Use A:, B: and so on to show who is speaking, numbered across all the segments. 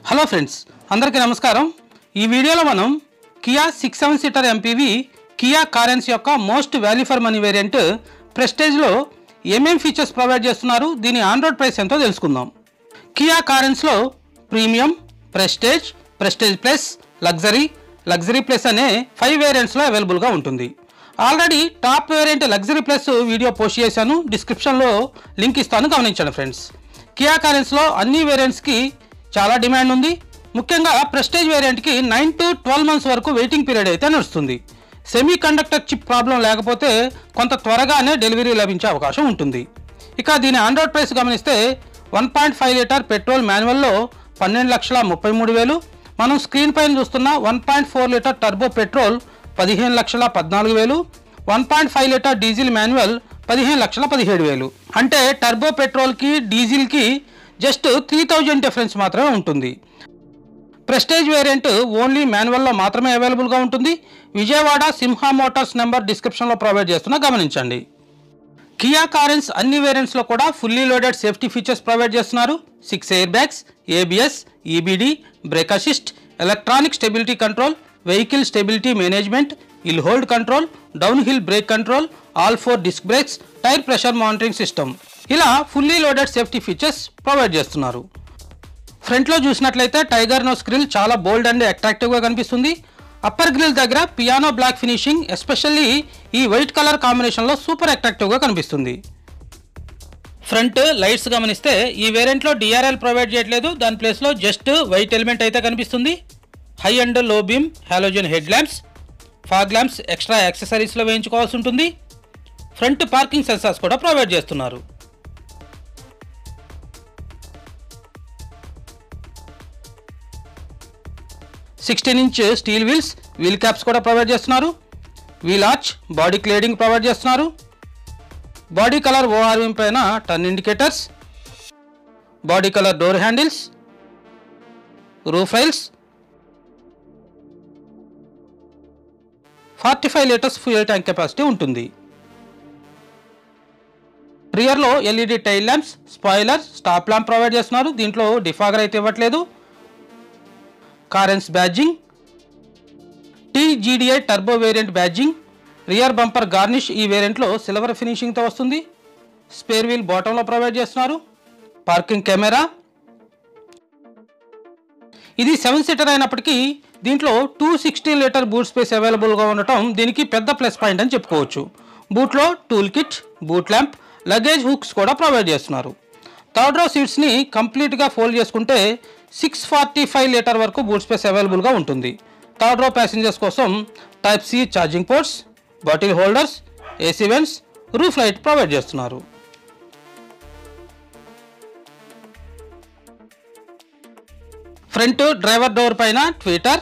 A: hello friends అందరికీ నమస్కారం ఈ వీడియోలో మనం Kia six seven seater MPV Kia Carens యొక్క most value for money variant ప్రెస్టేజ్లో ఏమేం ఫీచర్స్ ప్రొవైడ్ చేస్తున్నారు దీని ఆన్ రోడ్ ప్రైస్ ఎంతో తెలుసుకుందాం కియా కారెన్స్లో premium prestige prestige plus luxury luxury plus అనే ఫైవ్ వేరియంట్స్లో అవైలబుల్గా ఉంటుంది already top variant luxury plus video post చేశాను డిస్క్రిప్షన్లో లింక్ ఇస్తాను గమనించండి ఫ్రెండ్స్ కియా కారెన్స్లో అన్ని వేరియంట్స్కి చాలా డిమాండ్ ఉంది ముఖ్యంగా ప్రెస్టేజ్ వేరియంట్కి నైన్ టు ట్వెల్వ్ మంత్స్ వరకు వెయిటింగ్ పీరియడ్ అయితే నడుస్తుంది సెమీ కండక్టర్ చిప్ ప్రాబ్లం లేకపోతే కొంత త్వరగానే డెలివరీ లభించే అవకాశం ఉంటుంది ఇక దీని ఆన్ రోడ్ ప్రైస్ గమనిస్తే one point five litre petrol మాన్యువల్లో పన్నెండు లక్షల ముప్పై మూడు వేలు మనం స్క్రీన్ పైన చూస్తున్న one point four litre turbo petrol పదిహేను లక్షల పద్నాలుగు వేలు one point five litre diesel manual పదిహేను లక్షల పదిహేడు వేలు అంటే టర్బో పెట్రోల్కి డీజిల్కి జస్ట్ త్రీ థౌజండ్ డిఫరెన్స్ మాత్రమే ఉంటుంది ప్రెస్టేజ్ వేరియంట్ ఓన్లీ మాన్యువల్లో మాత్రమే అవైలబుల్గా ఉంటుంది విజయవాడ సింహ మోటార్స్ నెంబర్ డిస్క్రిప్షన్లో ప్రొవైడ్ చేస్తున్నా గమనించండి కియా కారెన్స్ అన్ని వేరియంట్స్లో కూడా fully loaded safety features provide చేస్తున్నారు six air bags ABS EBD brake assist electronic stability control vehicle stability management hill hold control down hill brake control all four disc brakes tyre pressure monitoring system ఇలా fully loaded safety features provide చేస్తున్నారు ఫ్రంట్లో చూసినట్లయితే tiger nose grill చాలా బోల్డ్ and అట్రాక్టివ్గా కనిపిస్తుంది upper grille దగ్గర piano black finishing especially ఈ white colour కాంబినేషన్లో సూపర్ అట్రాక్టివ్గా కనిపిస్తుంది ఫ్రంట్ లైట్స్ గమనిస్తే ఈ వేరియంట్లో డిఆర్ఎల్ ప్రొవైడ్ చేయట్లేదు దాని ప్లేస్లో జస్ట్ వైట్ ఎలిమెంట్ అయితే కనిపిస్తుంది high and low beam halogen head lamps fog lamps extra యాక్సెసరీస్లో వేయించుకోవాల్సి ఉంటుంది ఫ్రంట్ పార్కింగ్ సెన్సార్స్ కూడా ప్రొవైడ్ చేస్తున్నారు sixteen inch steel wheels wheel caps కూడా ప్రొవైడ్ చేస్తున్నారు wheel arch body cladding provide చేస్తున్నారు బాడీ కలర్ ఓఆర్ఎం పైన turn indicators body colour door handles roof rails forty five litres fuel tank capacity ఉంటుంది రియర్లో LED tail lamps spoiler stop lamp provide చేస్తున్నారు దీంట్లో defogger అయితే ఇవ్వట్లేదు Carens badging TGDI turbo variant badging rear bumper garnish ఈ వేరియంట్లో silver ఫినిషింగ్తో వస్తుంది స్పేర్ వీల్ బాటంలో ప్రొవైడ్ చేస్తున్నారు పార్కింగ్ కెమెరా ఇది సెవెన్ సీటర్ అయినప్పటికీ దీంట్లో two sixteen litre boot space అవైలబుల్గా ఉండటం దీనికి పెద్ద ప్లస్ పాయింట్ అని చెప్పుకోవచ్చు బూట్లో tool kit boot lamp luggage hooks కూడా ప్రొవైడ్ చేస్తున్నారు థర్డ్ రో సీట్స్ని కంప్లీట్గా ఫోల్డ్ చేసుకుంటే సిక్స్ ఫార్టీ ఫైవ్ లీటర్ వరకు బూట్ స్పేస్ అవైలబుల్గా ఉంటుంది థర్డ్ రో ప్యాసింజర్స్ కోసం type C charging ports bottle holders AC vents roof light provide చేస్తున్నారు ఫ్రంట్ డ్రైవర్ డోర్ పైన tweeter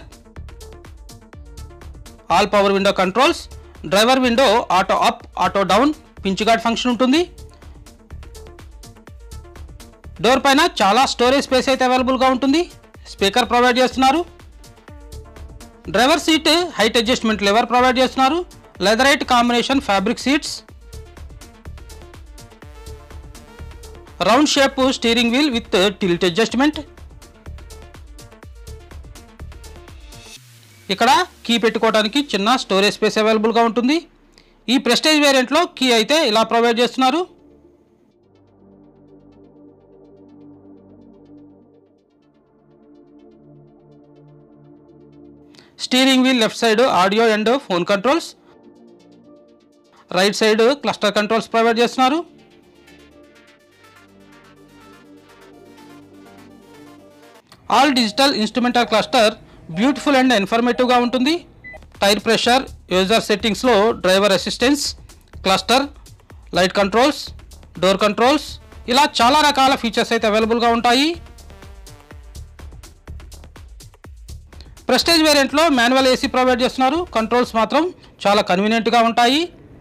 A: all power window controls driver window auto up auto down pinch guard function ఉంటుంది door పైన చాలా storage space అయితే అవైలబుల్గా ఉంటుంది speaker provide చేస్తున్నారు driver seat height adjustment lever provide చేస్తున్నారు leatherette combination fabric seats round shape steering wheel with tilt adjustment ఇక్కడ key పెట్టుకోవడానికి చిన్న స్టోరేజ్ స్పేస్ అవైలబుల్గా ఉంటుంది ఈ ప్రెస్టేజ్ వేరియంట్లో కీ అయితే ఇలా ప్రొవైడ్ చేస్తున్నారు steering wheel left side audio and phone controls right side cluster controls provide చేస్తున్నారు all digital instrumental cluster beautiful and ఇన్ఫర్మేటివ్గా ఉంటుంది టైర్ ప్రెషర్ యూజర్ సెట్టింగ్స్లో driver assistance cluster light controls door controls ఇలా చాలా రకాల ఫీచర్స్ అయితే అవైలబుల్గా ఉంటాయి ప్రెస్టేజ్ వేరియంట్లో మాన్యువల్ ఏసీ ప్రొవైడ్ చేస్తున్నారు కంట్రోల్స్ మాత్రం చాలా కన్వీనియంట్గా ఉంటాయి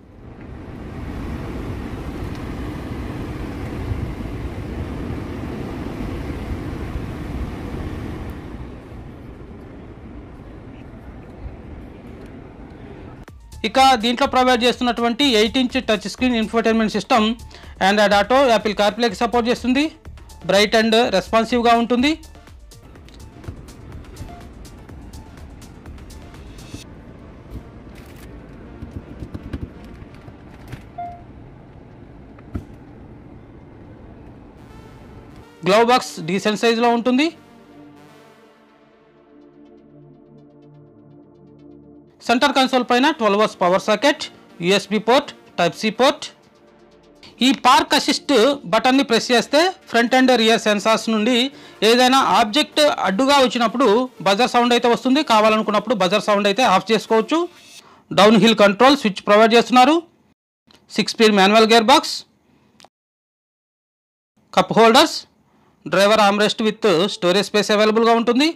A: ఇక దీంట్లో ప్రొవైడ్ చేస్తున్నటువంటి eight inch touch screen infotainment system Android Auto Apple కార్ప్లేకి సపోర్ట్ చేస్తుంది బ్రైట్ అండ్ రెస్పాన్సివ్గా ఉంటుంది గ్లవ్ బాక్స్ డీసెంట్ సైజులో ఉంటుంది సెంటర్ కన్సోల్ పైన twelve volts power socket USB port type C port ఈ పార్క్ అసిస్ట్ బటన్ని ప్రెస్ చేస్తే ఫ్రంట్ అండ్ రియర్ సెన్సార్స్ నుండి ఏదైనా ఆబ్జెక్ట్ అడ్డుగా వచ్చినప్పుడు బజర్ సౌండ్ అయితే వస్తుంది కావాలనుకున్నప్పుడు బజర్ సౌండ్ అయితే ఆఫ్ చేసుకోవచ్చు down hill control switch provide చేస్తున్నారు six speed manual gear box cup holders driver armrest with storage space అవైలబుల్గా ఉంటుంది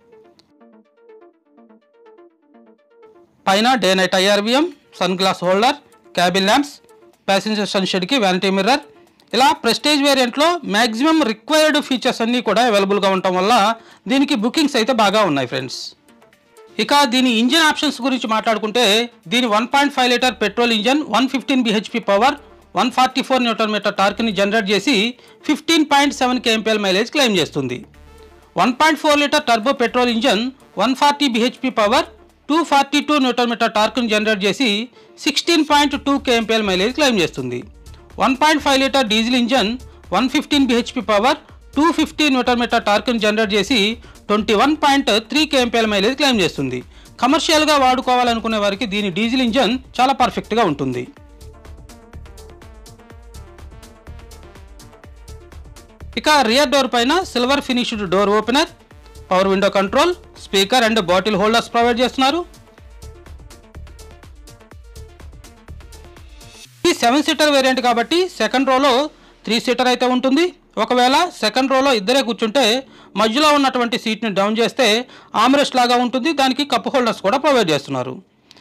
A: పైన day night IRVM sun glass holder cabin lamps passenger సన్షెడ్కి వ్యానిటీ మిర్రర్ ఇలా Prestige వేరియంట్లో maximum required features అన్నీ కూడా అవైలబుల్గా ఉండటం వల్ల దీనికి బుకింగ్స్ అయితే బాగా ఉన్నాయి ఫ్రెండ్స్ ఇక దీని ఇంజిన్ ఆప్షన్స్ గురించి మాట్లాడుకుంటే దీని one point five litre petrol engine one fifteen BHP power one forty four newton metre టార్క్ని జనరేట్ చేసి fifteen point seven KMPL mileage claim చేస్తుంది one point four litre turbo petrol engine one forty BHP power two forty two newton metre టార్క్ను generate చేసి sixteen point two KMPL mileage claim చేస్తుంది one point five litre diesel engine one fifteen BHP power two fifty newton metre టార్క్ను generate చేసి twenty one point three KMPL mileage claim చేస్తుంది కమర్షియల్గా వాడుకోవాలనుకునే వారికి దీని diesel engine చాలా పర్ఫెక్ట్గా ఉంటుంది ఇక రియర్ డోర్ పైన silver finished door opener power window control speaker and bottle holders provide చేస్తున్నారు ఈ సెవెన్ సీటర్ వేరియంట్ కాబట్టి సెకండ్ రోలో త్రీ సీటర్ అయితే ఉంటుంది ఒకవేళ సెకండ్ రోలో ఇద్దరే కూర్చుంటే మధ్యలో ఉన్నటువంటి సీట్ని డౌన్ చేస్తే ఆమ్రెస్ట్ లాగా ఉంటుంది దానికి కప్ హోల్డర్స్ కూడా ప్రొవైడ్ చేస్తున్నారు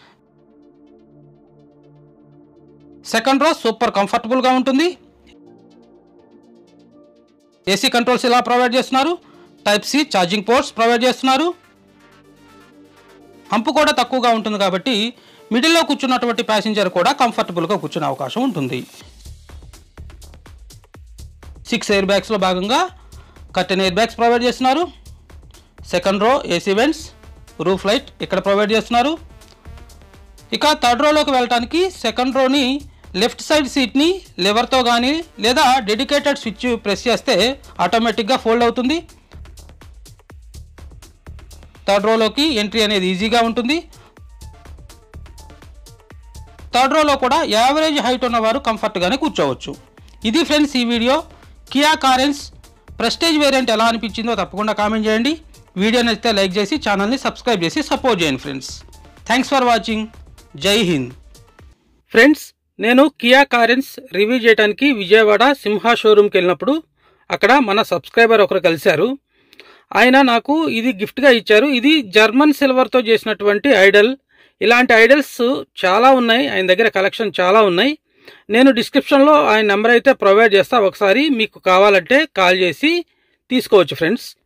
A: సెకండ్ రో సూపర్ కంఫర్టబుల్గా ఉంటుంది ఏసీ కంట్రోల్స్ ఇలా ప్రొవైడ్ చేస్తున్నారు type C charging ports provide చేస్తున్నారు హంపు కూడా తక్కువగా ఉంటుంది కాబట్టి మిడిల్లో కూర్చున్నటువంటి ప్యాసింజర్ కూడా కంఫర్టబుల్గా కూర్చునే అవకాశం ఉంటుంది సిక్స్ ఎయిర్ బ్యాగ్స్లో భాగంగా కర్టెన్ ఎయిర్ బ్యాగ్స్ ప్రొవైడ్ చేస్తున్నారు second row AC vents roof light ఇక్కడ ప్రొవైడ్ చేస్తున్నారు ఇక థర్డ్ రోలోకి వెళ్ళటానికి సెకండ్ రోని లెఫ్ట్ సైడ్ సీట్ని లెవర్తో కానీ లేదా డెడికేటెడ్ స్విచ్ ప్రెస్ చేస్తే ఆటోమేటిక్గా ఫోల్డ్ అవుతుంది థర్డ్ రోలోకి ఎంట్రీ అనేది ఈజీగా ఉంటుంది థర్డ్ రోలో కూడా యావరేజ్ హైట్ ఉన్నవారు కంఫర్ట్గానే కూర్చోవచ్చు ఇది ఫ్రెండ్స్ ఈ video Kia Carens Prestige variant ఎలా అనిపించిందో తప్పకుండా కామెంట్ చేయండి వీడియో నచ్చితే లైక్ చేసి ఛానల్ని సబ్స్క్రైబ్ చేసి సపోర్ట్ చేయండి ఫ్రెండ్స్ థ్యాంక్స్ ఫర్ వాచింగ్ జై హింద్ ఫ్రెండ్స్ నేను కియా కారెన్స్ రివ్యూ చేయడానికి విజయవాడ సింహ షోరూమ్కి వెళ్ళినప్పుడు అక్కడ మన సబ్స్క్రైబర్ ఒకరు కలిశారు ఆయన నాకు ఇది గిఫ్ట్గా ఇచ్చారు ఇది జర్మన్ సిల్వర్తో చేసినటువంటి ఐడల్ ఇలాంటి ఐడల్స్ చాలా ఉన్నాయి ఆయన దగ్గర కలెక్షన్ చాలా ఉన్నాయి నేను డిస్క్రిప్షన్లో ఆయన నెంబర్ అయితే ప్రొవైడ్ చేస్తా ఒకసారి మీకు కావాలంటే కాల్ చేసి తీసుకోవచ్చు ఫ్రెండ్స్